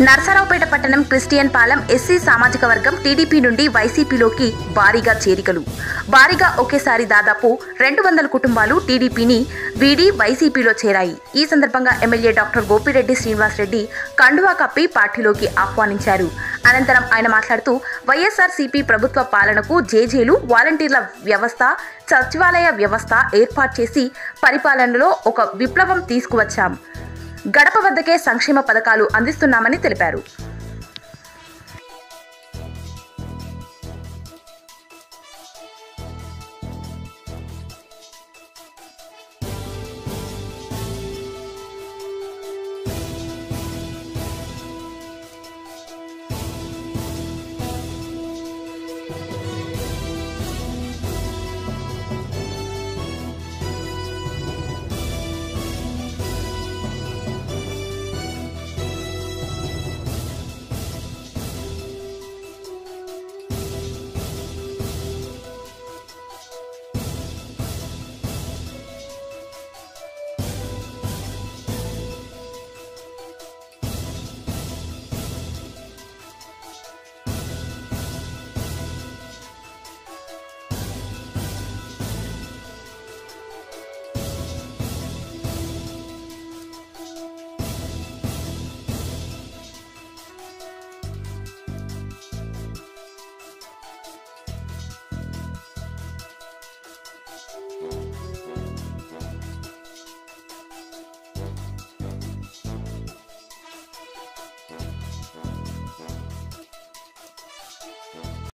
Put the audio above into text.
నర్సరావుపేట పట్టణం Christian Palem SC సామాజిక వర్గం టీడీపీ నుండి వైసీపీలోకి భారీగా చేరికలు భారీగా ఒకేసారి దాదాపు రెండు వందల కుటుంబాలు టీడీపీని వీడి వైసీపీలో చేరాయి ఈ సందర్భంగా ఎమ్మెల్యే డాక్టర్ గోపిరెడ్డి శ్రీనివాసరెడ్డి కండువా కప్పి పార్టీలోకి ఆహ్వానించారు అనంతరం ఆయన మాట్లాడుతూ వైఎస్ఆర్సీపీ ప్రభుత్వ పాలనకు జేజేలు వాలంటీర్ల వ్యవస్థ సచివాలయ వ్యవస్థ ఏర్పాటు చేసి పరిపాలనలో ఒక విప్లవం తీసుకువచ్చాం గడప వద్దకే సంక్షేమ పథకాలు అందిస్తున్నామని తెలిపారు